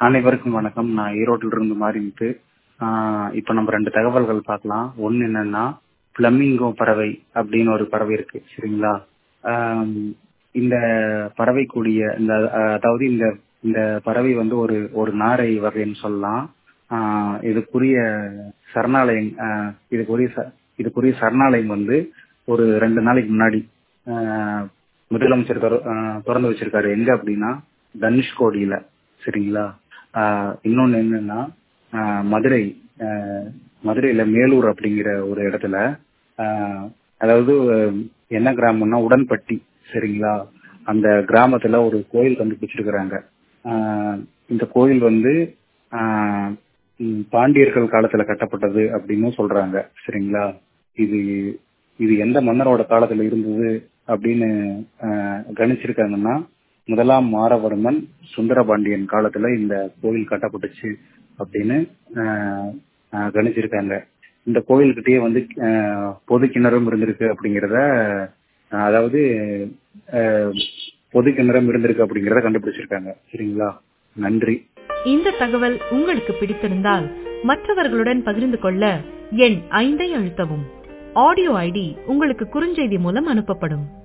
அனைவருக்கும் வணக்கம் நான் ஈரோட்டில் இருந்து மாறிட்டு இப்ப நம்ம ரெண்டு தகவல்கள் பார்க்கலாம் ஒன்னு என்னன்னா பிளமிங்கோ பறவை அப்படின்னு ஒரு பறவை இருக்கு சரிங்களா ஆம், இந்த பறவை கூடிய இந்த அஹ், அதாவது இந்த இந்த பறவை வந்து ஒரு ஒரு நாரை வகைன்னு சொல்லலாம் ஆஹ், இதுக்குரிய சரணாலயம் ஆஹ், இதுக்குரிய ச- இதுக்குரிய சரணாலயம் வந்து ஒரு ரெண்டு நாளைக்கு முன்னாடி ஆஹ், முதலமைச்சர் திற- ஆஹ், திறந்து வச்சிருக்காரு எங்க அப்படின்னா தனுஷ்கோடியில சரிங்களா ஆஹ், இன்னொன்னு என்னன்னா ஆஹ், மதுரை ஆஹ், மதுரையில மேலூர் அப்படிங்கிற ஒரு இடத்துல ஆஹ், அதாவது அஹ், என்ன கிராமம்னா உடன்பட்டி சரிங்களா அந்த கிராமத்துல ஒரு கோயில் கண்டுபிடிச்சிருக்கிறாங்க ஆஹ், இந்த கோயில் வந்து ஆஹ், ம், பாண்டியர்கள் காலத்துல கட்டப்பட்டது அப்படின்னு சொல்றாங்க சரிங்களா இது இது எந்த மன்னரோட காலத்துல இருந்தது அப்படின்னு ஆஹ், கணிச்சிருக்காங்கன்னா முதலாம் மாரவர்மன் சுந்தரபாண்டியன் காலத்துல இந்த கோவில் கட்டப்பட்டுச்சு அப்படின்னு ஆஹ், ஆஹ், கணிச்சிருக்காங்க இந்த கோயில்கிட்டயே வந்து ஆஹ், பொது கிணறும் இருந்திருக்கு அப்படிங்கிறத ஆஹ், அதாவது ஆஹ், பொது கிணறும் இருந்திருக்கு அப்படிங்கிறத கண்டுபிடிச்சிருக்காங்க சரிங்களா நன்றி இந்த தகவல் உங்களுக்கு பிடித்திருந்தால் மற்றவர்களுடன் பகிர்ந்து கொள்ள எண் ஐந்தை அழுத்தவும் ஆடியோ ஐடி உங்களுக்கு குறுஞ்செய்தி மூலம் அனுப்பப்படும்